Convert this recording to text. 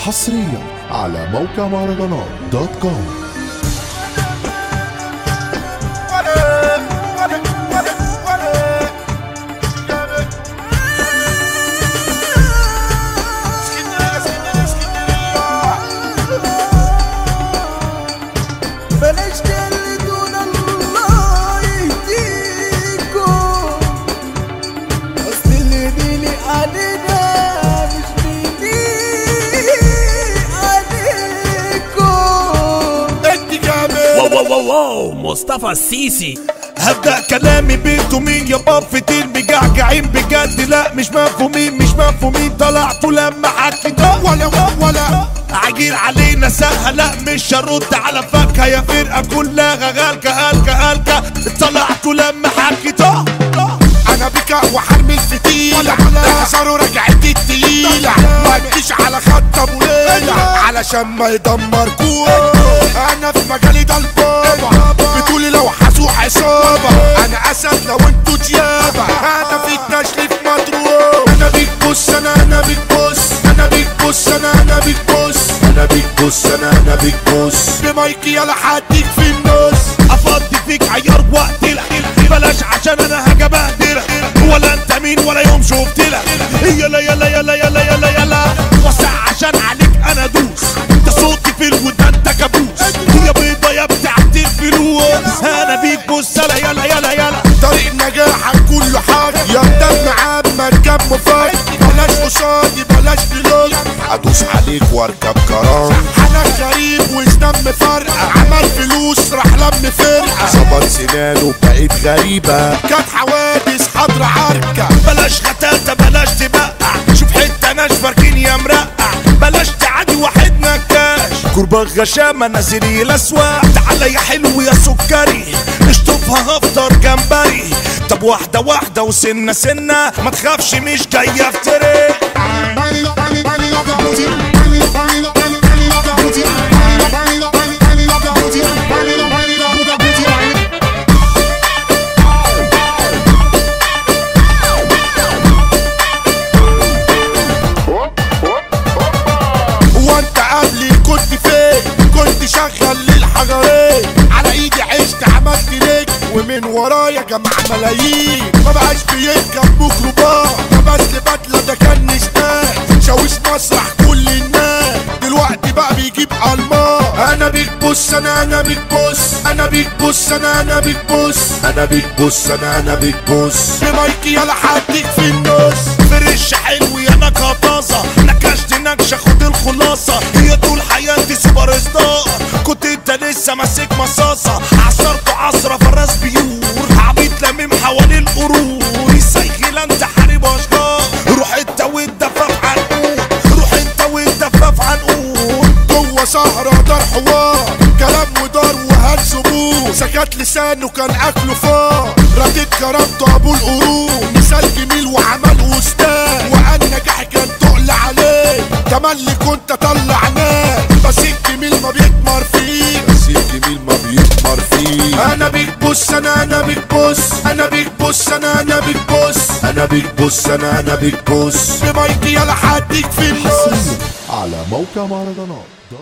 حصريا على موقع مهرجانات دوت كوم بلاش تقلدون الله يهديكم اصل اللي بيلي علينا مش بيليق عليكم انت جامد واو واو واو واو مصطفى السيسي هبدأ كلامي بنتوا مين يا بفتين مجعجعين بجد لا مش مفهومين مش مفهومين طلعتوا لما حكيت ولا ولا عجير علينا سهل لا مش هرد على فكها يا فرقة كلها غالكة هالكة هالكة طلعتوا لما حكيت انا بك وحرمي الفتيلة احذروا رجعتي التقيلة ما تجيش على خط ابو ليلى علشان ما يدمركوش انا في مجالي ده البابا بتقولي لو حسوا عصابة انا اسد لو انتوا ديابة انا في التشريف مضروب انا بيك بص انا انا بيك بص انا بيك بص انا انا بيك بص انا بيك بص انا انا بيك بص بمايكي يلا حديك في النص افضي فيك عيار وقت بلاش عشان انا هاجي بهدلك ولا انت مين ولا يوم شفت لك يلا يلا يلا يلا يلا يلا وسع عشان عليك انا دوس انت صوتي في الودان انت كابوس يا بيضه يا بتاعت الفلوس انا بيك بص يلا يلا يلا يلا طريق نجاحك كله حاجه يا دم عام مركب مفاجئ بلاش قصادي بلاش فلوس ادوس عليك واركب كرام انا غريب وسنم فرقه عمل فلوس راح لم فرقه ظبط سنانه بقيت غريبه كانت حوادث حضر عركه بلاش غتاتة بلاش تبقع شوف حته ناشفه اركين يا مرقع بلاش تعدي واحد نكاش كرباغ غشامة نازلي الاسواق تعالى يا حلو يا سكري اشطفها هفطر جمبري طب واحدة واحدة وسنة سنة ما تخافش مش جاية افتري وانت قبلي كنت فين كنت شغل للحجرين على ايدي عشت عملت ليك ومن ورايا جمع ملايين ما بقاش بيركب ميكروباص لبس لي بدله ده كان نشتاق شاويش مسرح كل الناس دلوقتي بقى بيجيب الماس انا بيك بص انا انا بيك بص انا بيك بص انا انا بيك بص انا بيك بص انا انا بيك بص بمايكي يلا حديك في النص فرش حلو يا نكهه طازه نكشت نكشه خد الخلاصه هي طول حياتي سوبر ستار كنت انت لسه ماسك مصاصه عصرت عصره فراس بيور عبيط لميم حوالي القرون السيخ لا انت حارب اشجار روح انت والدفاف عنقود روح انت والدفاف عنقود جوه سهرة دار حوار كلام ودار وهلس بوس سكت لسانه كان اكله فار رديت كرامته ابو القرون مثال جميل وعمل استاذ وقال نجاح كان تقل عليه تملي كنت اطلع ناس بس الجميل ما بيكمر فيه بس الجميل ما بيكمر فيه انا بيك بص انا انا بيك بص انا بيك بص انا انا بيك بص انا بيك بص انا انا بيك بص بمايكي يلا حديك في النص حصريا على موقع مهرجانات دوت